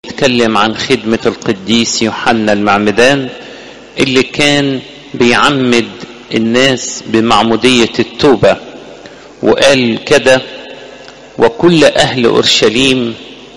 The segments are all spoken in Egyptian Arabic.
يتكلم عن خدمة القديس يوحنا المعمدان اللي كان بيعمد الناس بمعمودية التوبة وقال كده وكل أهل أورشليم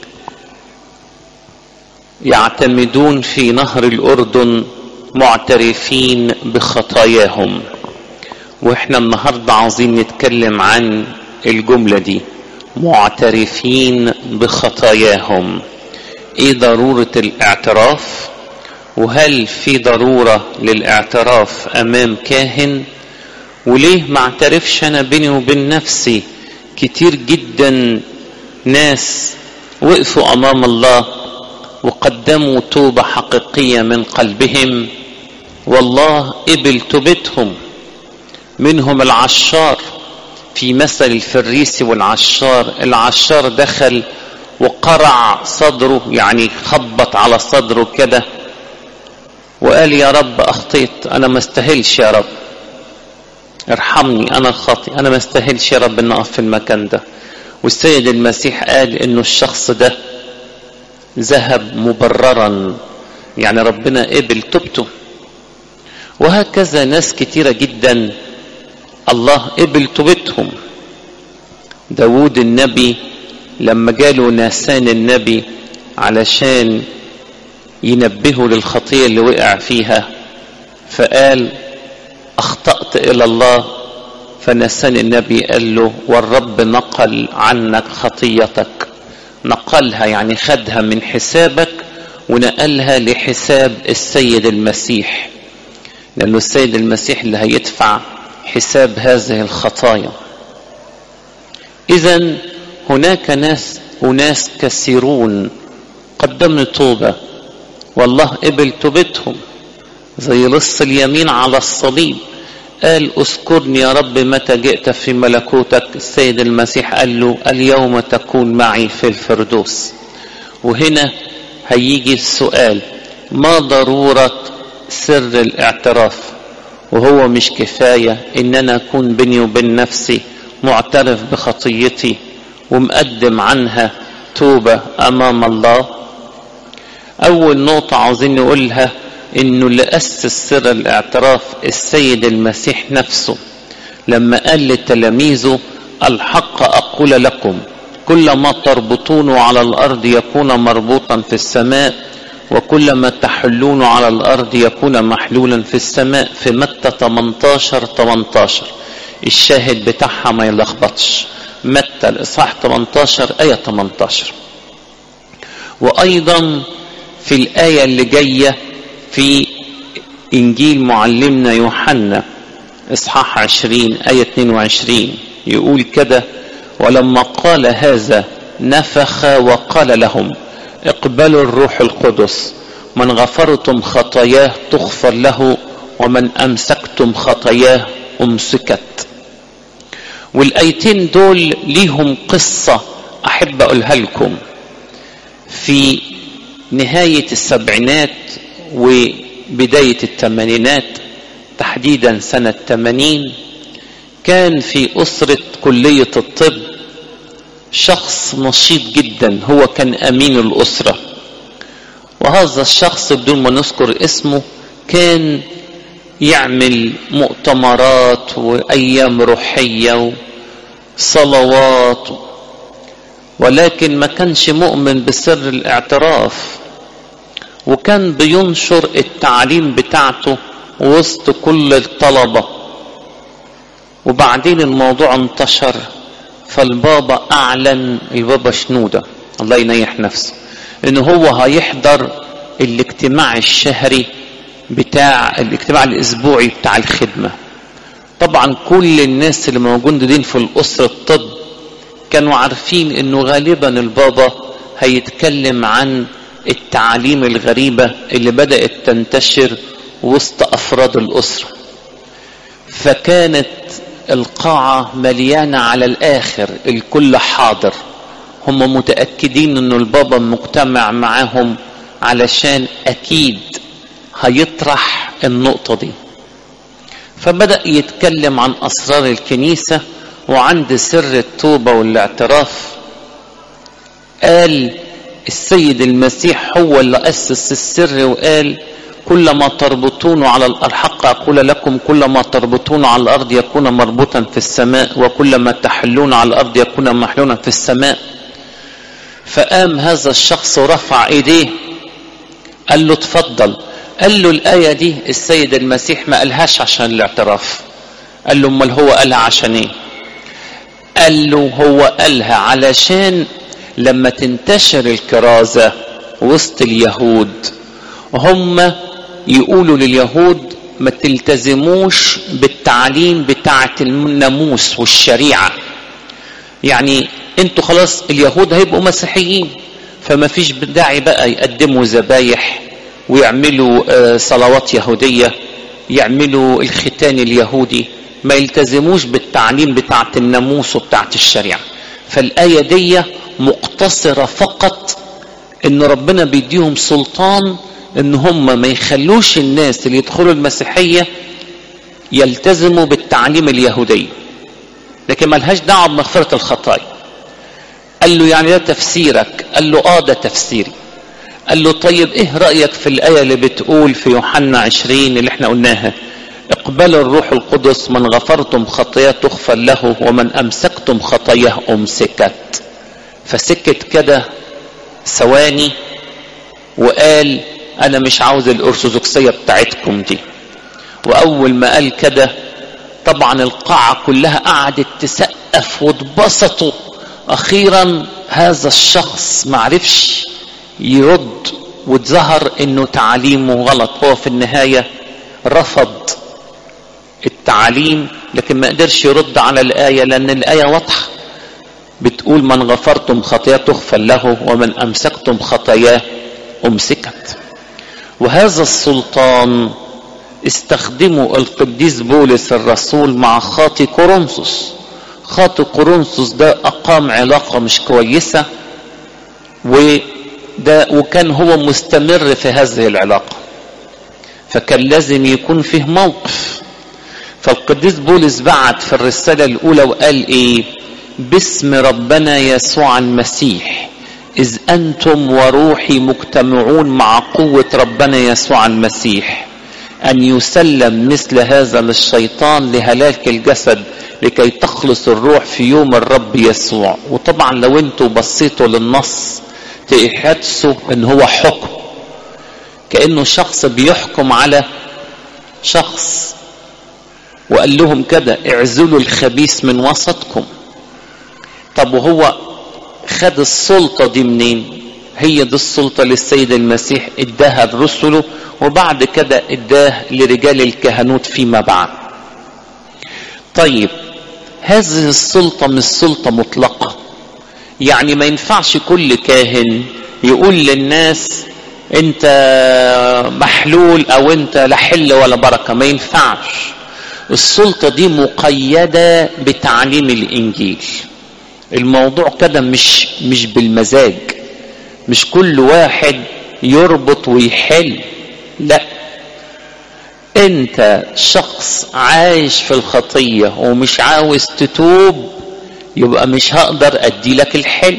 يعتمدون في نهر الأردن معترفين بخطاياهم واحنا النهارده عاوزين نتكلم عن الجملة دي معترفين بخطاياهم ايه ضرورة الاعتراف وهل في ضرورة للاعتراف امام كاهن وليه ما اعترفش انا بيني وبين نفسي كتير جدا ناس وقفوا امام الله وقدموا توبة حقيقية من قلبهم والله قبل توبتهم منهم العشار في مثل الفريسي والعشار العشار دخل وقرع صدره يعني خبط على صدره كده وقال يا رب اخطيت انا ما استاهلش يا رب ارحمني انا خاطي انا ما استاهلش يا رب ان اقف في المكان ده والسيد المسيح قال انه الشخص ده ذهب مبررا يعني ربنا قبل توبته وهكذا ناس كتيرة جدا الله قبل توبتهم داود النبي لما جاله ناسان النبي علشان ينبهه للخطية اللي وقع فيها فقال أخطأت إلى الله فنسان النبي قال له والرب نقل عنك خطيتك نقلها يعني خدها من حسابك ونقلها لحساب السيد المسيح لأنه السيد المسيح اللي هيدفع حساب هذه الخطايا إذا هناك ناس أناس كثيرون قدموا توبة والله قبل توبتهم زي لص اليمين على الصليب قال اذكرني يا رب متى جئت في ملكوتك السيد المسيح قال له اليوم تكون معي في الفردوس وهنا هيجي السؤال ما ضرورة سر الاعتراف وهو مش كفاية ان انا اكون بيني وبين نفسي معترف بخطيتي ومقدم عنها توبة امام الله اول نقطة عاوزين نقولها انه اللي اسس سر الاعتراف السيد المسيح نفسه لما قال لتلاميذه الحق اقول لكم كل ما تربطون على الارض يكون مربوطا في السماء وكل ما تحلون على الارض يكون محلولا في السماء في متى 18 18 الشاهد بتاعها ما يلخبطش متى الاصحاح 18 ايه 18 وايضا في الايه اللي جايه في انجيل معلمنا يوحنا اصحاح 20 ايه 22 يقول كده ولما قال هذا نفخ وقال لهم اقبلوا الروح القدس من غفرتم خطاياه تغفر له ومن امسكتم خطاياه امسكت والايتين دول ليهم قصه احب اقولها لكم في نهايه السبعينات وبدايه الثمانينات تحديدا سنه 80 كان في اسره كليه الطب شخص نشيط جدا هو كان امين الاسره وهذا الشخص بدون ما نذكر اسمه كان يعمل مؤتمرات وايام روحيه وصلوات ولكن ما كانش مؤمن بسر الاعتراف وكان بينشر التعليم بتاعته وسط كل الطلبه وبعدين الموضوع انتشر فالبابا اعلن البابا شنودة الله ينيح نفسه ان هو هيحضر الاجتماع الشهري بتاع الاجتماع الاسبوعي بتاع الخدمة طبعا كل الناس اللي موجودين في الاسرة الطب كانوا عارفين انه غالبا البابا هيتكلم عن التعاليم الغريبة اللي بدأت تنتشر وسط افراد الاسرة فكانت القاعة مليانة على الآخر الكل حاضر هم متأكدين أن البابا مجتمع معاهم علشان أكيد هيطرح النقطة دي فبدأ يتكلم عن أسرار الكنيسة وعند سر التوبة والاعتراف قال السيد المسيح هو اللي أسس السر وقال كل ما تربطون على الحق أقول لكم كل ما تربطون على الأرض يكون مربوطا في السماء وكل ما تحلون على الأرض يكون محلولا في السماء فقام هذا الشخص ورفع ايديه قال له اتفضل قال له الآية دي السيد المسيح ما قالهاش عشان الاعتراف قال له امال هو قالها عشان ايه قال له هو قالها علشان لما تنتشر الكرازة وسط اليهود هم يقولوا لليهود ما تلتزموش بالتعليم بتاعة الناموس والشريعة يعني انتوا خلاص اليهود هيبقوا مسيحيين فما فيش داعي بقى يقدموا ذبايح ويعملوا صلوات يهودية يعملوا الختان اليهودي ما يلتزموش بالتعليم بتاعة الناموس وبتاعة الشريعة فالآية دي مقتصرة فقط ان ربنا بيديهم سلطان ان هم ما يخلوش الناس اللي يدخلوا المسيحية يلتزموا بالتعليم اليهودي لكن ملهاش دعوة بمغفرة الخطايا قال له يعني ده تفسيرك قال له اه ده تفسيري قال له طيب ايه رأيك في الآية اللي بتقول في يوحنا عشرين اللي احنا قلناها اقبلوا الروح القدس من غفرتم خطاياه تغفر له ومن امسكتم خطاياه امسكت فسكت كده ثواني وقال انا مش عاوز الارثوذكسيه بتاعتكم دي واول ما قال كده طبعا القاعه كلها قعدت تسقف واتبسطوا اخيرا هذا الشخص معرفش يرد واتظهر انه تعليمه غلط هو في النهايه رفض التعليم لكن ما قدرش يرد على الآية لأن الآية واضحة بتقول من غفرتم خطاياه تغفر له ومن أمسكتم خطاياه أمسكت وهذا السلطان استخدمه القديس بولس الرسول مع خاطي كورنثوس خاطي كورنثوس ده أقام علاقة مش كويسة وده وكان هو مستمر في هذه العلاقة فكان لازم يكون فيه موقف فالقديس بولس بعت في الرسالة الأولى وقال إيه باسم ربنا يسوع المسيح إذ أنتم وروحي مجتمعون مع قوة ربنا يسوع المسيح أن يسلم مثل هذا للشيطان لهلاك الجسد لكي تخلص الروح في يوم الرب يسوع وطبعا لو انتوا بصيتوا للنص تحسوا ان هو حكم كأنه شخص بيحكم على شخص وقال لهم كده اعزلوا الخبيث من وسطكم طب وهو خد السلطة دي منين هي دي السلطة للسيد المسيح اداها لرسله وبعد كده اداه لرجال الكهنوت فيما بعد طيب هذه السلطة مش سلطة مطلقة يعني ما ينفعش كل كاهن يقول للناس انت محلول او انت لا حل ولا بركة ما ينفعش السلطة دي مقيدة بتعليم الإنجيل الموضوع كده مش مش بالمزاج مش كل واحد يربط ويحل لا انت شخص عايش في الخطية ومش عاوز تتوب يبقى مش هقدر ادي لك الحل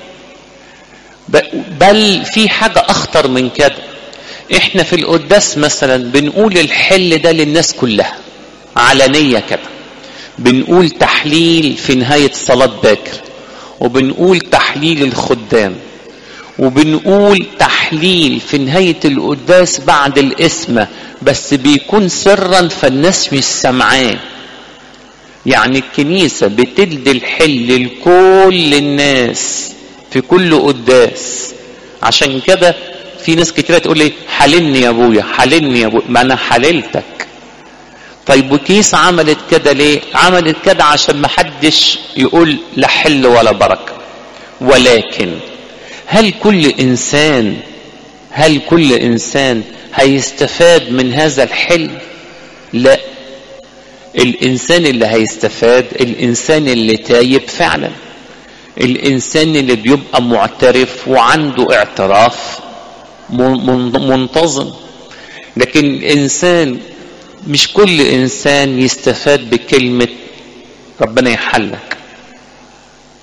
بل في حاجة اخطر من كده احنا في القداس مثلا بنقول الحل ده للناس كلها علنية كده بنقول تحليل في نهاية صلاة باكر وبنقول تحليل الخدام وبنقول تحليل في نهاية القداس بعد الاسمة بس بيكون سرا فالناس مش سامعاه يعني الكنيسة بتدي الحل لكل الناس في كل قداس عشان كده في ناس كتيرة تقول لي حللني يا ابويا حللني يا ابويا ما انا حللتك طيب وكيس عملت كده ليه عملت كده عشان ما حدش يقول لا حل ولا بركة ولكن هل كل انسان هل كل انسان هيستفاد من هذا الحل لا الانسان اللي هيستفاد الانسان اللي تايب فعلا الانسان اللي بيبقى معترف وعنده اعتراف منتظم لكن الانسان مش كل انسان يستفاد بكلمة ربنا يحلك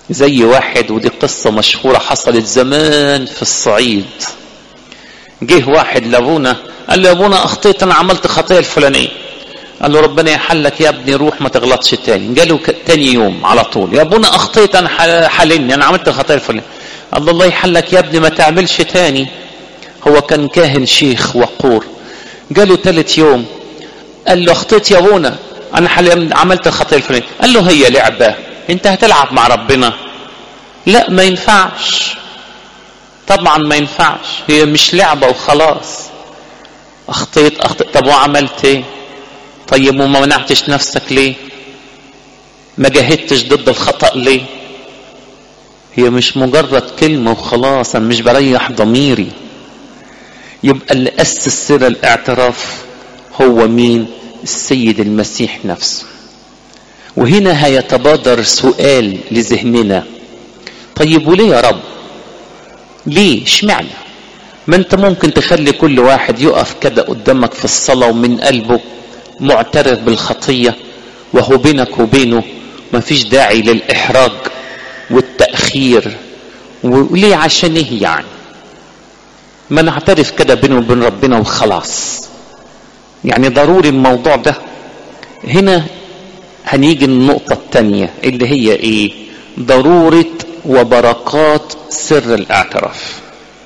زي واحد ودي قصة مشهورة حصلت زمان في الصعيد جه واحد لابونا قال له يا ابونا اخطيت انا عملت خطيه الفلانيه قال له ربنا يحلك يا ابني روح ما تغلطش تاني جاله تاني يوم على طول يا ابونا اخطيت انا حلني انا عملت الخطيه الفلانيه قال له الله يحلك يا ابني ما تعملش تاني هو كان كاهن شيخ وقور جاله ثالث يوم قال له اخطيت يا ابونا انا عملت الخطيه الفلانيه قال له هي لعبه انت هتلعب مع ربنا لا ما ينفعش طبعا ما ينفعش هي مش لعبة وخلاص اخطيت اخطيت طب وعملت ايه طيب وما منعتش نفسك ليه ما جاهدتش ضد الخطأ ليه هي مش مجرد كلمة وخلاص انا مش بريح ضميري يبقى اللي أسس سر الاعتراف هو مين السيد المسيح نفسه وهنا هيتبادر سؤال لذهننا طيب وليه يا رب ليه اشمعنى ما انت ممكن تخلي كل واحد يقف كده قدامك في الصلاة ومن قلبه معترف بالخطية وهو بينك وبينه ما فيش داعي للإحراج والتأخير وليه عشان ايه يعني ما نعترف كده بينه وبين ربنا وخلاص يعني ضروري الموضوع ده هنا هنيجي النقطة التانية اللي هي ايه ضرورة وبركات سر الاعتراف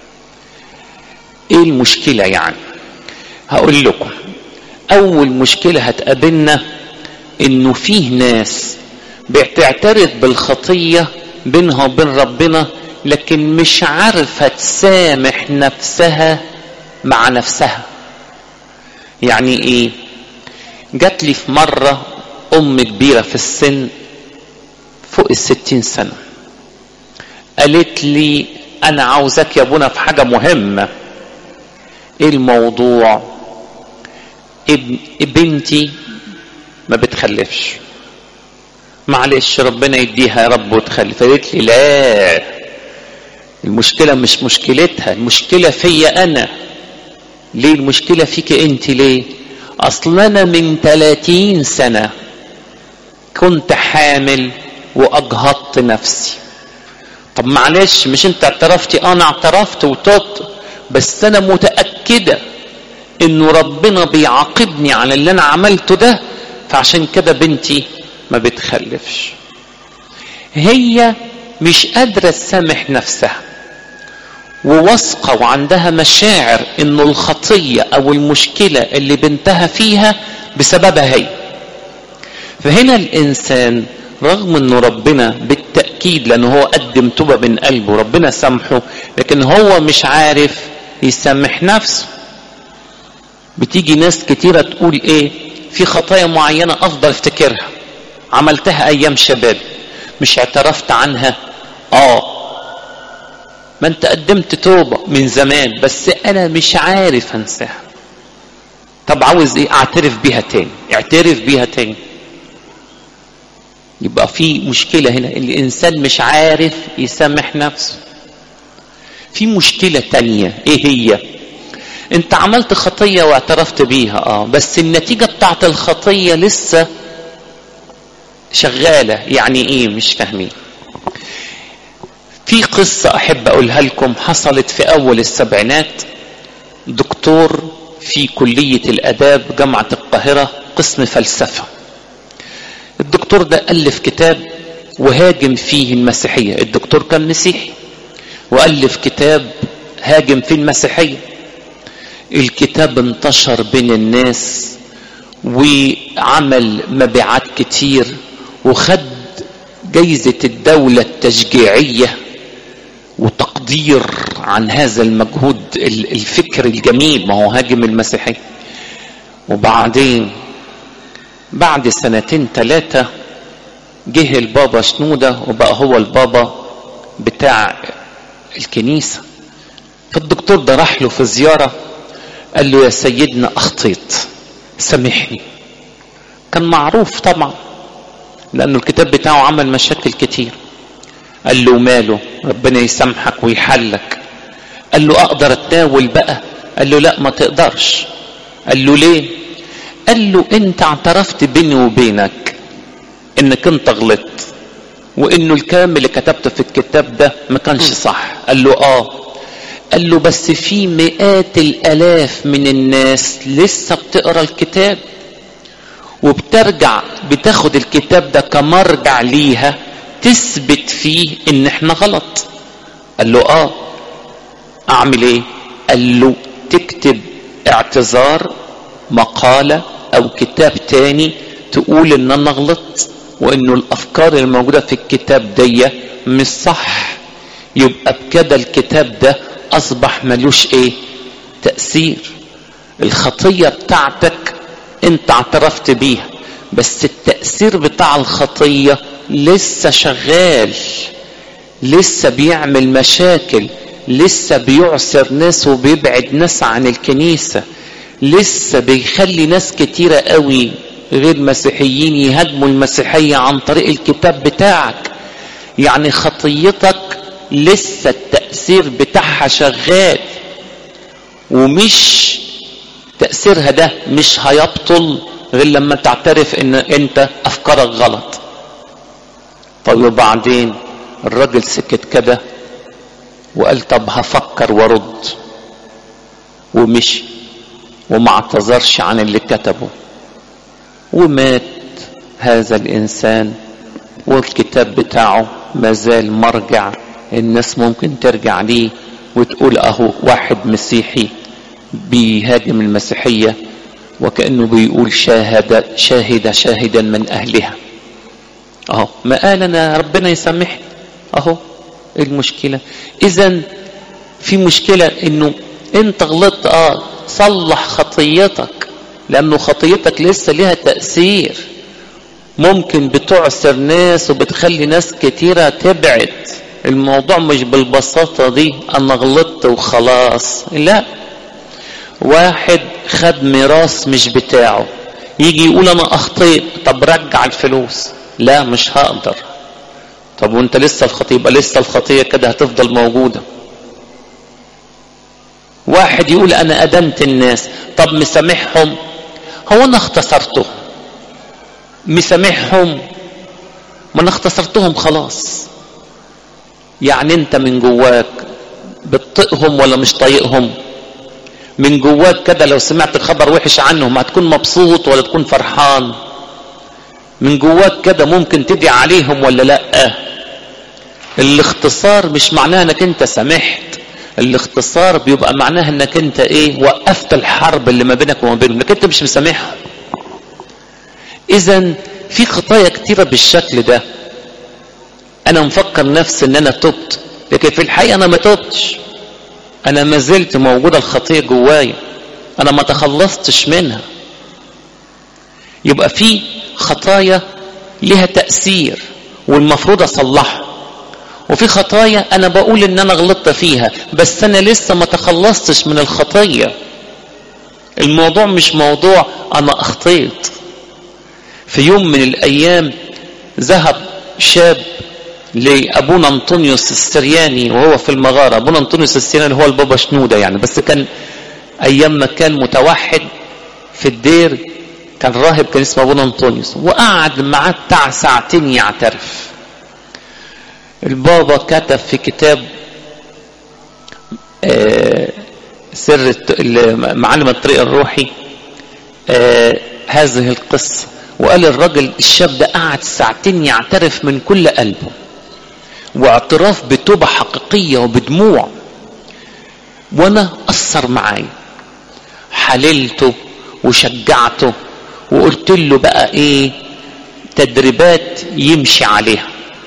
ايه المشكلة يعني هقول لكم اول مشكلة هتقابلنا انه فيه ناس بتعترف بالخطية بينها وبين ربنا لكن مش عارفة تسامح نفسها مع نفسها يعني ايه جات لي في مرة ام كبيرة في السن فوق الستين سنة قالت لي انا عاوزك يا ابونا في حاجة مهمة ايه الموضوع ابن بنتي ما بتخلفش معلش ربنا يديها يا رب وتخلف قالت لي لا المشكلة مش مشكلتها المشكلة فيا انا ليه المشكلة فيك انت ليه اصل انا من 30 سنة كنت حامل واجهضت نفسي طب معلش مش انت اعترفتي انا اعترفت وتوبت بس انا متأكدة انه ربنا بيعاقبني على اللي انا عملته ده فعشان كده بنتي ما بتخلفش هي مش قادرة تسامح نفسها وواثقة وعندها مشاعر انه الخطية او المشكلة اللي بنتها فيها بسببها هي فهنا الانسان رغم انه ربنا بالتأكيد لانه هو قدم توبة من قلبه ربنا سامحه لكن هو مش عارف يسامح نفسه بتيجي ناس كتيرة تقول ايه في خطايا معينة افضل افتكرها عملتها ايام شباب مش اعترفت عنها اه ما انت قدمت توبة من زمان بس انا مش عارف انساها طب عاوز ايه اعترف بيها تاني اعترف بيها تاني يبقى في مشكلة هنا الانسان مش عارف يسامح نفسه في مشكلة تانية ايه هي انت عملت خطية واعترفت بيها اه بس النتيجة بتاعت الخطية لسه شغالة يعني ايه مش فاهمين في قصة احب اقولها لكم حصلت في اول السبعينات دكتور في كلية الاداب جامعة القاهرة قسم فلسفة الدكتور ده ألف كتاب وهاجم فيه المسيحية الدكتور كان مسيحي وألف كتاب هاجم فيه المسيحية الكتاب انتشر بين الناس وعمل مبيعات كتير وخد جايزة الدولة التشجيعية وتقدير عن هذا المجهود الفكر الجميل ما هو هاجم المسيحية وبعدين بعد سنتين ثلاثة جه البابا شنودة وبقى هو البابا بتاع الكنيسة فالدكتور ده راح له في زيارة قال له يا سيدنا أخطيت سامحني كان معروف طبعا لأنه الكتاب بتاعه عمل مشاكل كتير قال له ماله ربنا يسامحك ويحلك قال له أقدر أتناول بقى قال له لا ما تقدرش قال له ليه قال له انت اعترفت بيني وبينك انك انت غلطت وانه الكلام اللي كتبته في الكتاب ده ما كانش صح قال له اه قال له بس في مئات الالاف من الناس لسه بتقرا الكتاب وبترجع بتاخد الكتاب ده كمرجع ليها تثبت فيه ان احنا غلط قال له اه اعمل ايه قال له تكتب اعتذار مقالة او كتاب تاني تقول ان انا غلطت وانه الافكار الموجودة في الكتاب دي مش صح يبقى بكده الكتاب ده اصبح ملوش ايه تأثير الخطية بتاعتك انت اعترفت بيها بس التأثير بتاع الخطية لسه شغال لسه بيعمل مشاكل لسه بيعسر ناس وبيبعد ناس عن الكنيسة لسه بيخلي ناس كتيرة قوي غير مسيحيين يهاجموا المسيحية عن طريق الكتاب بتاعك يعني خطيتك لسه التأثير بتاعها شغال ومش تأثيرها ده مش هيبطل غير لما تعترف ان انت افكارك غلط طيب وبعدين الراجل سكت كده وقال طب هفكر وارد ومشي وما اعتذرش عن اللي كتبه ومات هذا الانسان والكتاب بتاعه مازال مرجع الناس ممكن ترجع ليه وتقول اهو واحد مسيحي بيهاجم المسيحية وكأنه بيقول شاهد شاهد شاهدا من أهلها أهو ما قال أنا ربنا يسامحني أهو إيه المشكلة إذا في مشكلة إنه أنت غلطت أه صلح خطيتك لأنه خطيتك لسه لها تأثير ممكن بتعسر ناس وبتخلي ناس كتيرة تبعد الموضوع مش بالبساطة دي أنا غلطت وخلاص لا واحد خد ميراث مش بتاعه يجي يقول انا اخطيت طب رجع الفلوس لا مش هقدر طب وانت لسه الخطيه يبقى لسه الخطيه كده هتفضل موجوده واحد يقول انا ادنت الناس طب مسامحهم هو انا اختصرتهم مسامحهم ما انا اختصرتهم خلاص يعني انت من جواك بتطيقهم ولا مش طايقهم من جواك كده لو سمعت خبر وحش عنهم هتكون مبسوط ولا تكون فرحان من جواك كده ممكن تدعي عليهم ولا لا الاختصار مش معناه انك انت سامحت الاختصار بيبقى معناه انك انت ايه وقفت الحرب اللي ما بينك وما بينهم انك انت مش مسامحهم اذا في خطايا كتيره بالشكل ده انا مفكر نفسي ان انا تبت لكن في الحقيقه انا ما تبتش انا ما زلت موجودة الخطية جوايا انا ما تخلصتش منها يبقى في خطايا لها تأثير والمفروض اصلحها وفي خطايا انا بقول ان انا غلطت فيها بس انا لسه ما تخلصتش من الخطية الموضوع مش موضوع انا اخطيت في يوم من الايام ذهب شاب لابونا انطونيوس السرياني وهو في المغاره ابونا انطونيوس السرياني هو البابا شنوده يعني بس كان ايام ما كان متوحد في الدير كان راهب كان اسمه ابونا انطونيوس وقعد معاه بتاع ساعتين يعترف البابا كتب في كتاب آه سر معلم الطريق الروحي آه هذه القصه وقال الراجل الشاب ده قعد ساعتين يعترف من كل قلبه واعتراف بتوبة حقيقية وبدموع وانا اثر معايا حللته وشجعته وقلت له بقى ايه تدريبات يمشي عليها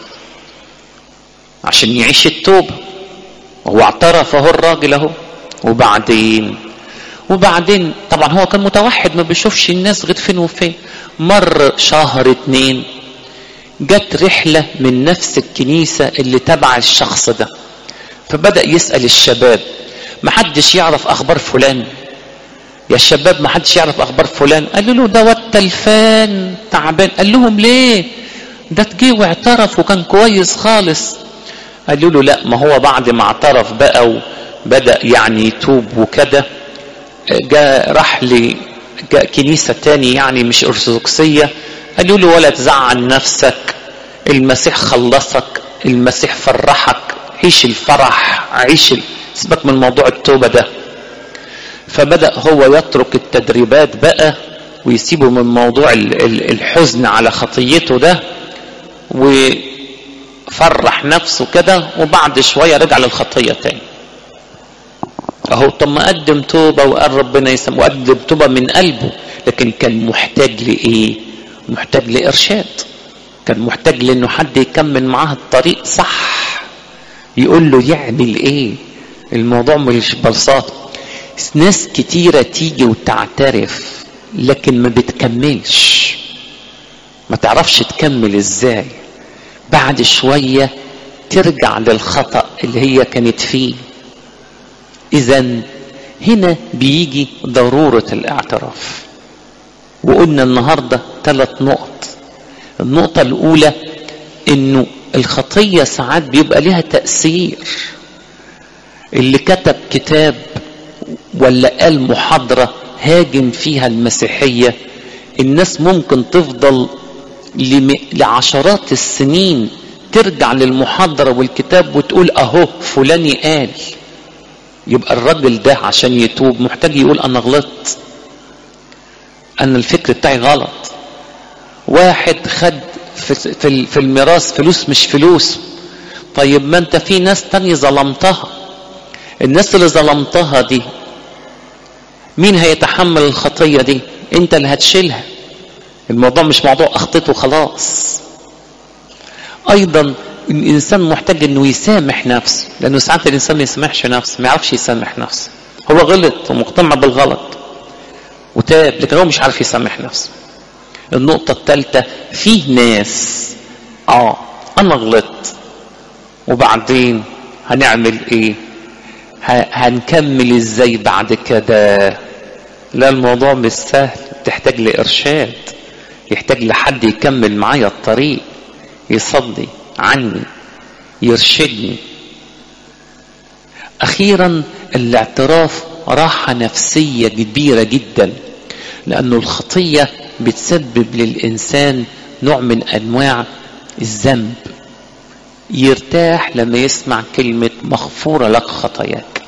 عشان يعيش التوبة وهو اعترف اهو الراجل اهو وبعدين وبعدين طبعا هو كان متوحد ما بيشوفش الناس غير فين وفين مر شهر اتنين جت رحلة من نفس الكنيسة اللي تبع الشخص ده فبدأ يسأل الشباب محدش يعرف أخبار فلان يا شباب محدش يعرف أخبار فلان قالوا له ده والتلفان تعبان قال لهم ليه ده تجي واعترف وكان كويس خالص قالوا له لا ما هو بعد ما اعترف بقى وبدأ يعني يتوب وكده جاء راح لكنيسة تاني يعني مش أرثوذكسية قالوا له ولا تزعل نفسك المسيح خلصك المسيح فرحك عيش الفرح عيش ال... سيبك من موضوع التوبة ده فبدأ هو يترك التدريبات بقى ويسيبه من موضوع الحزن على خطيته ده وفرح نفسه كده وبعد شوية رجع للخطية تاني اهو طب ما قدم توبة وقال ربنا يسمى وقدم توبة من قلبه لكن كان محتاج لإيه محتاج لإرشاد كان محتاج لأنه حد يكمل معاه الطريق صح يقول له يعمل ايه الموضوع مش ببساطة ناس كتيرة تيجي وتعترف لكن ما بتكملش ما تعرفش تكمل ازاي بعد شوية ترجع للخطأ اللي هي كانت فيه اذا هنا بيجي ضرورة الاعتراف وقلنا النهاردة ثلاث نقط النقطة الاولى انه الخطية ساعات بيبقى لها تأثير اللي كتب كتاب ولا قال محاضرة هاجم فيها المسيحية الناس ممكن تفضل لعشرات السنين ترجع للمحاضرة والكتاب وتقول اهو فلان قال يبقى الراجل ده عشان يتوب محتاج يقول انا غلطت انا الفكر بتاعي غلط واحد خد في في الميراث فلوس مش فلوس طيب ما انت في ناس تانية ظلمتها الناس اللي ظلمتها دي مين هيتحمل الخطية دي انت اللي هتشيلها الموضوع مش موضوع اخطيته خلاص ايضا الانسان محتاج انه يسامح نفسه لانه ساعات الانسان ما يسامحش نفسه ما يعرفش يسامح نفسه هو غلط ومقتنع بالغلط وتاب لكن هو مش عارف يسامح نفسه النقطة الثالثة فيه ناس اه انا غلطت وبعدين هنعمل ايه هنكمل ازاي بعد كده لا الموضوع مش سهل تحتاج لارشاد يحتاج لحد يكمل معايا الطريق يصلي عني يرشدني اخيرا الاعتراف راحة نفسية كبيرة جدا لانه الخطية بتسبب للإنسان نوع من أنواع الذنب يرتاح لما يسمع كلمة مغفورة لك خطاياك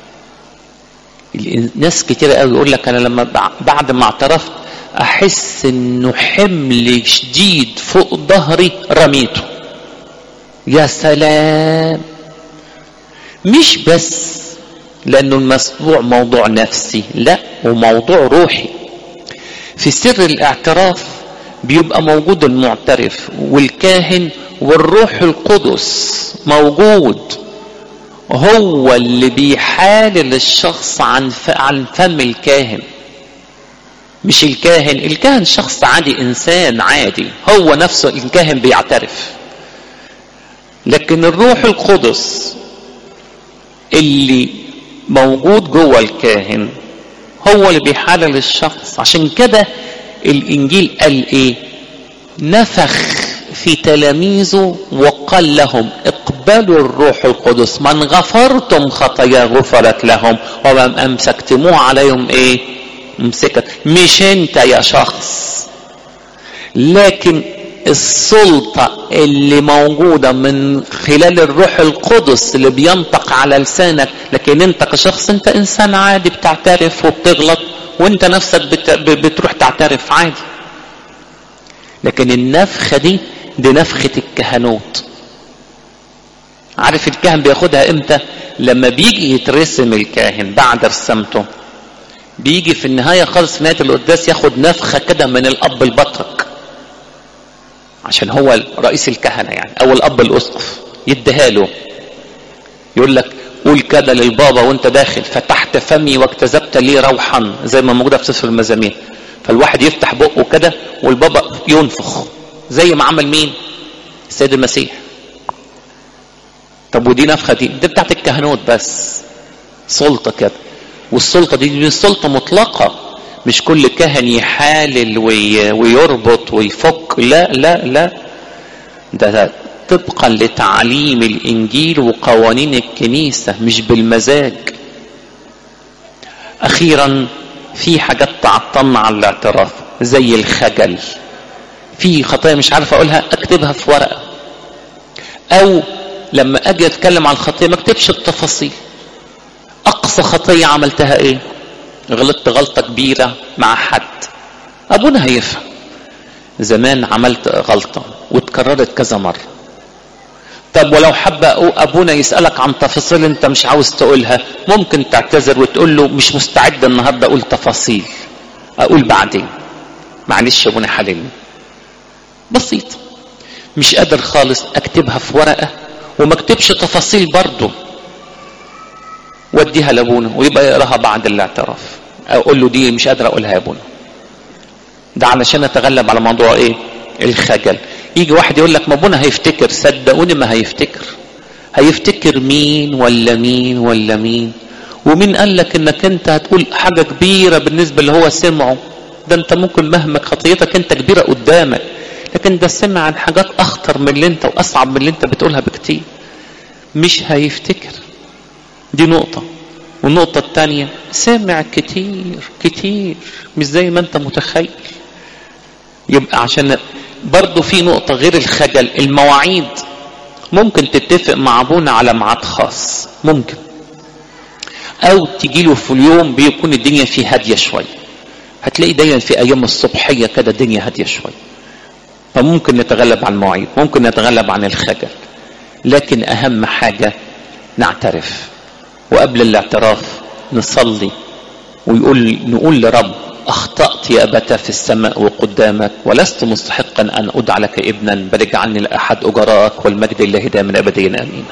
ناس كتير قوي يقول لك أنا لما بعد ما اعترفت أحس إنه حمل شديد فوق ظهري رميته يا سلام مش بس لأنه الموضوع موضوع نفسي لا وموضوع روحي في سر الاعتراف بيبقى موجود المعترف والكاهن والروح القدس موجود هو اللي بيحالل الشخص عن عن فم الكاهن مش الكاهن الكاهن شخص عادي انسان عادي هو نفسه الكاهن بيعترف لكن الروح القدس اللي موجود جوه الكاهن هو اللي بيحلل الشخص عشان كده الانجيل قال ايه نفخ في تلاميذه وقال لهم اقبلوا الروح القدس من غفرتم خطايا غفرت لهم ومن امسكتموه عليهم ايه امسكت مش انت يا شخص لكن السلطة اللي موجودة من خلال الروح القدس اللي بينطق على لسانك لكن انت كشخص انت انسان عادي بتعترف وبتغلط وانت نفسك بت... بتروح تعترف عادي لكن النفخة دي دي نفخة الكهنوت عارف الكاهن بياخدها امتى لما بيجي يترسم الكاهن بعد رسمته بيجي في النهاية خالص في نهاية القداس ياخد نفخة كده من الأب البطرك عشان هو رئيس الكهنة يعني أو الأب الأسقف يديها له يقول لك قول كده للبابا وانت داخل فتحت فمي واكتسبت لي روحا زي ما موجودة في سفر المزامير فالواحد يفتح بقه كده والبابا ينفخ زي ما عمل مين السيد المسيح طب ودي نفخة دي دي بتاعت الكهنوت بس سلطة كده والسلطة دي دي سلطة مطلقة مش كل كاهن يحالل وي ويربط ويفك لا لا لا ده, ده طبقا لتعليم الانجيل وقوانين الكنيسه مش بالمزاج اخيرا في حاجات تعطلنا على الاعتراف زي الخجل في خطايا مش عارف اقولها اكتبها في ورقه او لما اجي اتكلم عن الخطيه ما اكتبش التفاصيل اقصى خطيه عملتها ايه غلطت غلطه كبيره مع حد ابونا هيفهم زمان عملت غلطه واتكررت كذا مره طب ولو حب ابونا يسالك عن تفاصيل انت مش عاوز تقولها ممكن تعتذر وتقول له مش مستعد النهارده اقول تفاصيل اقول بعدين معلش يا ابونا حللني بسيط مش قادر خالص اكتبها في ورقه وما اكتبش تفاصيل برضه واديها لابونا ويبقى يقراها بعد الاعتراف اقول له دي مش قادر اقولها يا ابونا ده علشان اتغلب على موضوع ايه الخجل يجي واحد يقول لك ما ابونا هيفتكر صدقوني ما هيفتكر هيفتكر مين ولا مين ولا مين ومين قال لك انك انت هتقول حاجه كبيره بالنسبه اللي هو سمعه ده انت ممكن مهما خطيتك انت كبيره قدامك لكن ده سمع عن حاجات اخطر من اللي انت واصعب من اللي انت بتقولها بكتير مش هيفتكر دي نقطه والنقطه الثانيه سمع كتير كتير مش زي ما انت متخيل يبقى عشان برضه في نقطة غير الخجل المواعيد ممكن تتفق مع ابونا على ميعاد خاص ممكن او تجي له في اليوم بيكون الدنيا فيه هادية شوية هتلاقي دايما في ايام الصبحية كده الدنيا هادية شوية فممكن نتغلب عن المواعيد ممكن نتغلب عن الخجل لكن اهم حاجة نعترف وقبل الاعتراف نصلي ويقول نقول لرب أخطأت يا أبتا في السماء وقدامك ولست مستحقا أن أدعى لك ابنا بل اجعلني لأحد أجراءك والمجد لله دائما أبديا آمين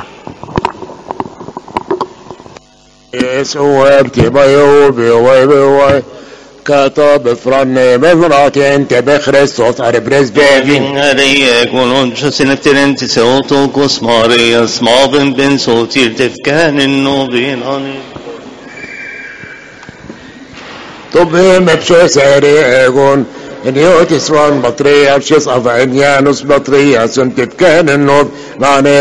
يسوع بيوبي ويبي كتب فرن مفرات انت بخريستوس اربرز بيبي Maria, kolončas in efterent se otokos Maria, smaven ben så till tefkanen och vinani. طبهم بشو سريعون نيوتس وان بطرية بشيس أفعنيانوس بطرية سنتت كان النوب معنى